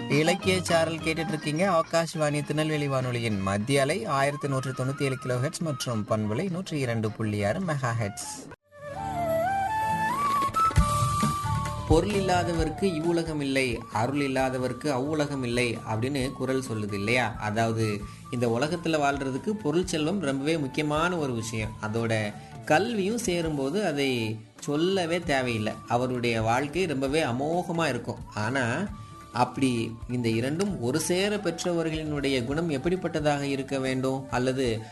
இலக்கிய சாரல் கேட்டுட்டு இருக்கீங்க ஆகாஷ்வாணி திருநெல்வேலி வானொலியின் மத்திய அலை ஆயிரத்தி நூற்றி தொண்ணூத்தி ஏழு கிலோ ஹெட்ஸ் மற்றும் பண்புலை நூற்றி இரண்டு புள்ளி ஆறு மெகா ஹெட்ஸ் பொருள் இல்லாதவருக்கு இவ்வுலகம் இல்லை அருள் இல்லாதவருக்கு அவ்வுலகம் இல்லை அப்படின்னு குரல் சொல்லுது இல்லையா அதாவது இந்த உலகத்தில் வாழ்றதுக்கு பொருள் செல்வம் ரொம்பவே முக்கியமான ஒரு விஷயம் அதோட கல்வியும் சேரும்போது அதை சொல்லவே தேவையில்லை அவருடைய வாழ்க்கை ரொம்பவே அமோகமாக இருக்கும் ஆனால் அப்படி இந்த இரண்டும் ஒரு சேர பெற்றவர்களினுடைய குணம் எப்படிப்பட்டதாக இருக்க வேண்டும் அல்லது